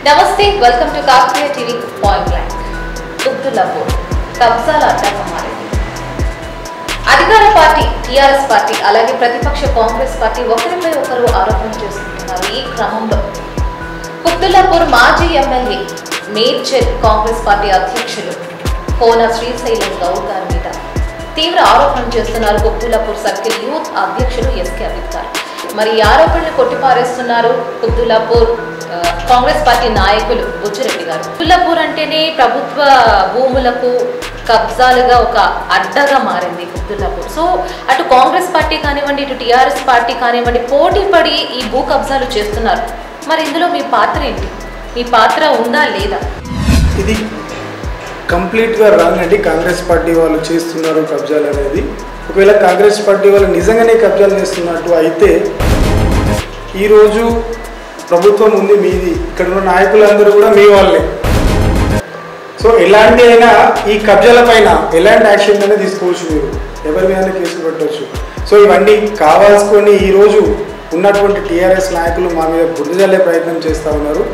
నమస్తే welcome to Kakatiya TV point blank Quthbullapur కబ్జాల అడ్డాగా మారింది అధికార పార్టీ టీఆర్ఎస్ పార్టీ అలాగే ప్రతిపక్ష కాంగ్రెస్ పార్టీ ఒకరిపై ఒకరు ఆరోపణలు చేసుకుంటున్నారు ఈ క్రమంలో కుత్తులాపూర్ మాజీ ఎమ్మెల్యే మేడ్చల్ కాంగ్రెస్ పార్టీ అధ్యక్షులు కోన శ్రీశైలం గౌడ్ గారి మీద తీవ్ర ఆరోపణలు చేస్తున్నారు కుత్తులాపూర్ సర్కిల్ యూత్ అధ్యక్షులు ఎస్కే అమిత్ మరి ఈ ఆరోపణలు కొట్టిపారేస్తున్నారు కుత్తులాపూర్ ఆ, కాంగ్రెస్ పార్టీ నాయకులు బుచ్చిరెడ్డి గారు కుత్తులాపూర్ అంటేనే ప్రభుత్వ భూములకు కబ్జాలుగా ఒక అడ్డగా మారింది కుత్తులాపూర్ సో అటు కాంగ్రెస్ పార్టీ కానివ్వండి ఇటు టీఆర్ఎస్ పార్టీ కానివ్వండి పోటీ పడి ఈ భూ కబ్జాలు చేస్తున్నారు మరి ఇందులో మీ పాత్ర ఏంటి మీ పాత్ర ఉందా లేదా ఇది కంప్లీట్గా రాంగ్ అండి కాంగ్రెస్ పార్టీ వాళ్ళు చేస్తున్నారు కబ్జాలు అనేది ఒకవేళ కాంగ్రెస్ పార్టీ వాళ్ళు నిజంగానే కబ్జాలు చేస్తున్నట్టు అయితే ఈరోజు ప్రభుత్వం ఉంది మీది ఇక్కడ ఉన్న నాయకులందరూ కూడా మీ వాళ్ళే సో ఎలాంటి అయినా ఈ కబ్జాల పైన ఎలాంటి యాక్షన్ అనేది తీసుకోవచ్చు మీరు ఎవరి మీద కేసులు పెట్టవచ్చు సో ఇవన్నీ కావాల్సుకొని ఈరోజు ఉన్నటువంటి టీఆర్ఎస్ నాయకులు మా మీద బుద్ధి జల్లే ప్రయత్నం చేస్తూ ఉన్నారు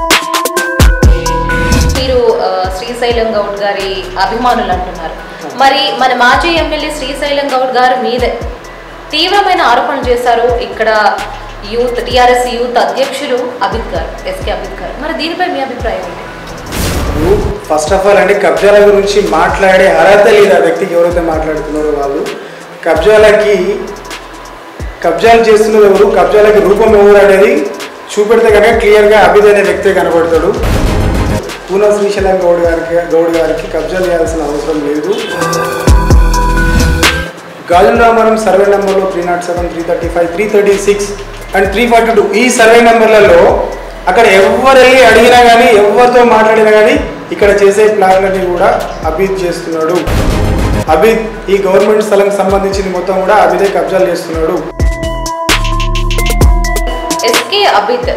మీరు ఆ, శ్రీశైలం గౌడ్ గారి అభిమానులు అంటున్నారు మరి మన మాజీ ఎమ్మెల్యే శ్రీశైలం గౌడ్ గారు మీదే తీవ్రమైన ఆరోపణలు చేశారు ఇక్కడ యూత్ టీఆర్ఎస్ యూత్ అధ్యక్షులు అభిత్ గారు ఎస్కే అభిత్ గారు మరి దీనిపై మీ అభిప్రాయం ఏంటి ఫస్ట్ ఆఫ్ ఆల్ అండి కబ్జాల గురించి మాట్లాడే అర్హత లేదు ఆ వ్యక్తికి ఎవరైతే మాట్లాడుతున్నారో వాళ్ళు కబ్జాలకి కబ్జాలు చేస్తున్నది ఎవరు కబ్జాలకి రూపం ఎవరు అనేది చూపెడితే కనుక క్లియర్గా అభిద్ అనే వ్యక్తే కనబడతాడు పూనా శ్రీశైలం గౌడ్ గారికి గౌడ్ గారికి కబ్జాలు చేయాల్సిన అవసరం లేదు గాజుల రామారం సర్వే నెంబర్లో three nought seven three thirty five three thirty six and three forty two ఈ సర్వే నెంబర్లలో అక్కడ ఎవరు వెళ్ళి అడిగినా కానీ ఎవరితో మాట్లాడినా కానీ ఇక్కడ చేసే ప్లాన్లన్నీ కూడా అభిద్ చేస్తున్నాడు అభిద్ ఈ గవర్నమెంట్ స్థలం సంబంధించిన మొత్తం కూడా అభిదే కబ్జాలు చేస్తున్నాడు ఎస్కే అభిత్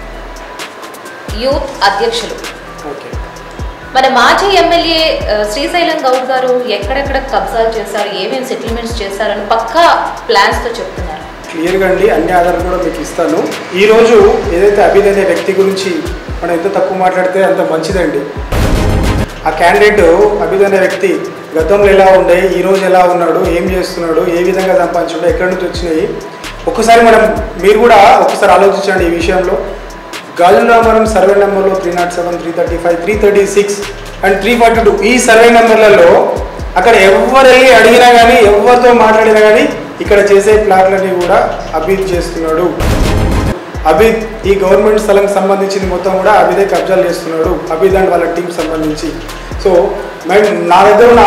యూత్ అధ్యక్షులు ఓకే మన మాజీ ఎమ్మెల్యే ఆ, శ్రీశైలం గౌడ్ గారు ఎక్కడెక్కడ కబ్జాలు చేశారు ఏమేమి సెటిల్మెంట్స్ చేశారని పక్కా ప్లాన్స్తో చెప్తున్నారు క్లియర్గా అండి అన్ని ఆధారాలు కూడా మీకు ఇస్తాను ఈరోజు ఏదైతే అభిద్ అనే వ్యక్తి గురించి మనం ఎంత తక్కువ మాట్లాడితే అంత మంచిదండి ఆ క్యాండిడేట్ అభిద్ అనే వ్యక్తి గతంలో ఎలా ఉండే ఈ రోజు ఎలా ఉన్నాడు ఏం చేస్తున్నాడు ఏ విధంగా సంపాదించుండే ఎక్కడి నుంచి వచ్చినాయి ఒక్కసారి మనం మీరు కూడా ఒకసారి ఆలోచించండి ఈ విషయంలో గాజుల రామారం సర్వే నెంబర్లో three nought seven three thirty five three thirty six and three forty two ఈ సర్వే నెంబర్లలో అక్కడ ఎవరు వెళ్ళి అడిగినా కానీ ఎవరితో మాట్లాడినా కానీ ఇక్కడ చేసే ప్లాట్లన్నీ కూడా అభిద్ చేస్తున్నాడు అభిద్ ఈ గవర్నమెంట్ స్థలం సంబంధించిన మొత్తం కూడా అభిదే కబ్జాలు చేస్తున్నాడు అభిద్ అండ్ వాళ్ళ టీం సంబంధించి సో మేము నా దగ్గర ఉన్న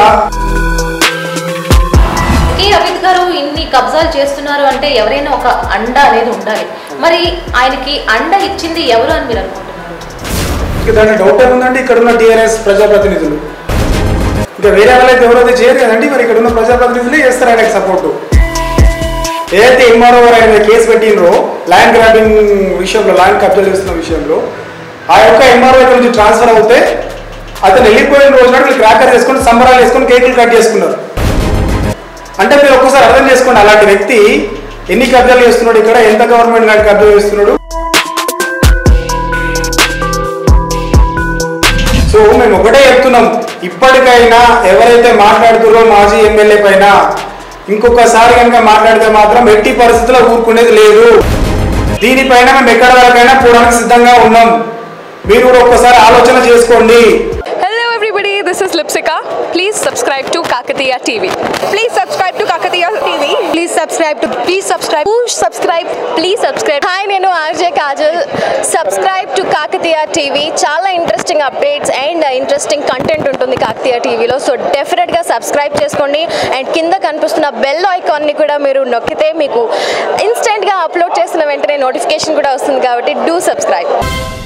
కే అమిత్ గారు ఇన్ని కబ్జాలు చేస్తున్నారు అంటే ఎవరైనా ఒక అండ అనేది ఉండాలి మరి ఆయనకి అండ ఇచ్చింది ఎవరు అని మీరు అనుకుంటున్నారు ఇక దాంట్లో డౌట్ ఏముందంటే ఇక్కడ ఉన్న టీఆర్ఎస్ ప్రజాప్రతినిధులు ఇంకా వేరే వాళ్ళైతే ఎవరైతే చేయరు కదండి మరి ఇక్కడ ఉన్న ప్రజాప్రతినిధులే చేస్తారు ఆయనకి సపోర్టు ఏదైతే ఎంఆర్ఓ ఆయన మీద కేసు పెట్టినరో ల్యాండ్ గ్రాబింగ్ విషయంలో ల్యాండ్ కబ్జా చేస్తున్న విషయంలో ఆ యొక్క ఎంఆర్ఓ ఇక్కడ నుంచి ట్రాన్స్ఫర్ అవుతే అతను వెళ్ళిపోయిన రోజు నాడు వీళ్ళు క్రాకర్ చేసుకొని సంబరాలు వేసుకొని కేకులు కట్ చేసుకున్నారు అంటే మీరు ఒక్కసారి అర్థం చేసుకోండి అలాంటి వ్యక్తి ఎన్ని కబ్జాలు చేస్తున్నాడు ఇక్కడ ఎంత గవర్నమెంట్ ల్యాండ్ కబ్జా చేస్తున్నాడు సో మేము ఒకటే చెప్తున్నాం ఇప్పటికైనా ఎవరైతే మాట్లాడుతున్నారో మాజీ ఎమ్మెల్యే పైన ఇంకొకసారి కనుక మాట్లాడితే మాత్రం ఎట్టి పరిస్థితుల్లో ఊరుకునేది లేదు దీనిపైన మేము ఎక్కడ వరకైనా పోవడానికి సిద్ధంగా ఉన్నాం మీరు కూడా ఒక్కసారి ఆలోచన చేసుకోండి Hello everybody, this is Lipsika. Please subscribe to Kakatiya TV. Please subscribe to Kakatiya TV. Please subscribe to please subscribe. Push subscribe. Please subscribe. Hi, నేను RJ Kajal subscribe to Kakatiya TV చాలా interesting updates and interesting content ఉంటుంది కాకతీయ టీవీలో so డెఫినెట్గా subscribe చేసుకోండి and కింద కనిపిస్తున్న bell ఐకాన్ని కూడా మీరు నొక్కితే మీకు ఇన్స్టెంట్గా అప్లోడ్ చేసిన వెంటనే నోటిఫికేషన్ కూడా వస్తుంది కాబట్టి డూ సబ్స్క్రైబ్